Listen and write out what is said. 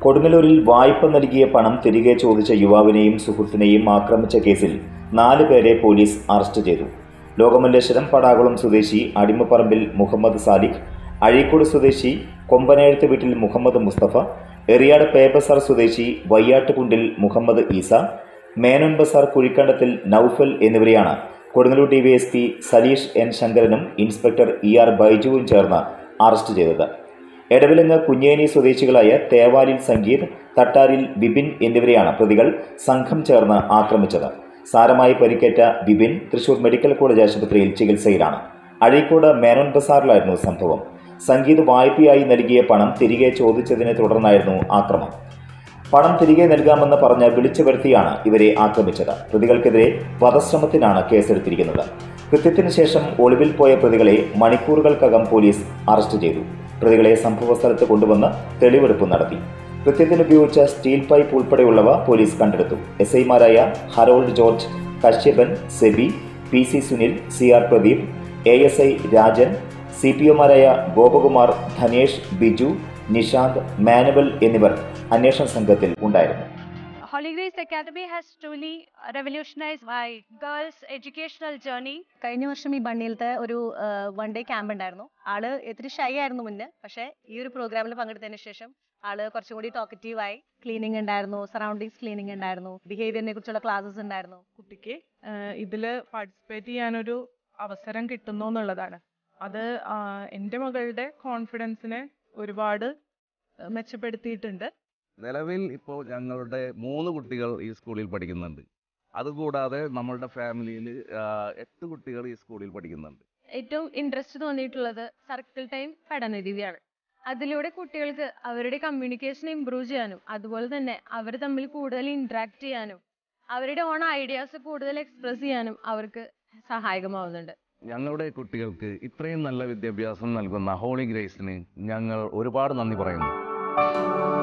കൊടുങ്ങല്ലൂരിൽ വായ്പ നൽകിയ പണം തിരികെ ചോദിച്ച യുവാവിനെയും സുഹൃത്തിനെയും ആക്രമിച്ച കേസിൽ നാല് പേരെ പോലീസ് അറസ്റ്റ് ചെയ്തു ലോകമല്ലേശ്വരം പടാകുളം സ്വദേശി അടിമപ്പറമ്പിൽ മുഹമ്മദ് സാലിഖ് അഴീക്കോട് സ്വദേശി കൊമ്പനേഴത്ത് വീട്ടിൽ മുഹമ്മദ് മുസ്തഫ എറിയാട് പേബസാർ സ്വദേശി വയ്യാട്ടുകുണ്ടിൽ മുഹമ്മദ് ഈസ മേനോൻ ബസാർ കുഴിക്കണ്ടത്തിൽ നൌഫൽ എന്നിവരെയാണ് കൊടുങ്ങല്ലൂർ ഡിവൈഎസ്പി സലീഷ് എൻ ശങ്കരനും ഇൻസ്പെക്ടർ ഇ ആർ ബൈജുവും ചേർന്ന് അറസ്റ്റ് ചെയ്തത് എടവിലങ്ങ് കുഞ്ഞേനി സ്വദേശികളായ തേവാലിൽ സംഗീത് തട്ടാരിൽ ബിബിൻ എന്നിവരെയാണ് പ്രതികൾ സംഘം ചേർന്ന് ആക്രമിച്ചത് സാരമായി പരിക്കേറ്റ ബിബിൻ തൃശൂർ മെഡിക്കൽ കോളേജ് ആശുപത്രിയിൽ ചികിത്സയിലാണ് അഴീക്കോട് മേനോൻ ബസാറിലായിരുന്നു സംഭവം സംഗീത് വായ്പയായി നൽകിയ പണം തിരികെ ചോദിച്ചതിനെ തുടർന്നായിരുന്നു ആക്രമണം പണം തിരികെ നൽകാമെന്ന് പറഞ്ഞ് വിളിച്ചു വരുത്തിയാണ് ഇവരെ ആക്രമിച്ചത് പ്രതികൾക്കെതിരെ വധശ്രമത്തിനാണ് കേസെടുത്തിരിക്കുന്നത് കൃത്യത്തിന് ശേഷം ഒളിവിൽ പോയ പ്രതികളെ മണിക്കൂറുകൾക്കകം പോലീസ് അറസ്റ്റ് ചെയ്തു പ്രതികളെ സംഭവസ്ഥലത്ത് കൊണ്ടുവന്ന് തെളിവെടുപ്പ് നടത്തി കൃത്യത്തിന് ഉപയോഗിച്ച സ്റ്റീൽ പൈപ്പ് ഉൾപ്പെടെയുള്ളവ പോലീസ് കണ്ടെടുത്തു എസ് ഐമാരായ Harold George Kashyapan Sebi P C Sunil C R Pradeep A S I Rajan C P ഒമാരായ ഗോപകുമാർ ധനേഷ് ബിജു നിഷാന്ത് മാനുവൽ എന്നിവർ അന്വേഷണ സംഘത്തിൽ ഉണ്ടായിരുന്നു Holy Grace Academy has truly revolutionized my girls' educational journey. കഴിഞ്ഞ വർഷം ഈ ബണ്ണിയിലത്തെ ഒരു വൺ ഡേ ക്യാമ്പ് ഉണ്ടായിരുന്നു ആള് ഇത്തിരി ഷൈ ആയിരുന്നു മുന്നേ പക്ഷേ ഈ ഒരു പ്രോഗ്രാമിൽ പങ്കെടുത്തതിന് ശേഷം ആള് കുറച്ചും കൂടി ടോക്കറ്റീവ് ആയി ക്ലീനിങ് ഉണ്ടായിരുന്നു സറൗണ്ടിങ്സ് ക്ലീനിങ് ഉണ്ടായിരുന്നു ബിഹേവിയറിനെ കുറിച്ചുള്ള ക്ലാസ്സസ് ഉണ്ടായിരുന്നു കുട്ടിക്ക് ഇതിൽ പാർട്ടിസിപ്പേറ്റ് ചെയ്യാനൊരു അവസരം കിട്ടുന്നു എന്നുള്ളതാണ് അത് ആ, എൻ്റെ മകളുടെ കോൺഫിഡൻസിനെ ഒരുപാട് ആ, മെച്ചപ്പെടുത്തിയിട്ടുണ്ട് നിലവിൽ ഇപ്പോൾ ഞങ്ങളുടെ മൂന്ന് കുട്ടികൾ ഈ സ്കൂളിൽ പഠിക്കുന്നുണ്ട് അതുകൂടാതെ നമ്മളുടെ ഫാമിലിയിൽ എട്ട് കുട്ടികൾ ഈ സ്കൂളിൽ പഠിക്കുന്നുണ്ട് ഏറ്റവും ഇൻട്രസ്റ്റ് തോന്നിയിട്ടുള്ളത് സർക്കിൾ ടൈം പഠനരീതിയാണ് അതിലൂടെ കുട്ടികൾക്ക് അവരുടെ കമ്മ്യൂണിക്കേഷൻ ഇമ്പ്രൂവ് ചെയ്യാനും അതുപോലെ തന്നെ അവർ തമ്മിൽ കൂടുതൽ ഇന്ററാക്ട് ചെയ്യാനും അവരുടെ ഓൺ ഐഡിയാസ് കൂടുതൽ എക്സ്പ്രസ് ചെയ്യാനും അവർക്ക് സഹായകമാവുന്നുണ്ട് ഞങ്ങളുടെ കുട്ടികൾക്ക് ഇത്രയും നല്ല വിദ്യാഭ്യാസം നൽകുന്ന ഹോളി ഗ്രേസിന് ഞങ്ങൾ ഒരുപാട് നന്ദി പറയുന്നു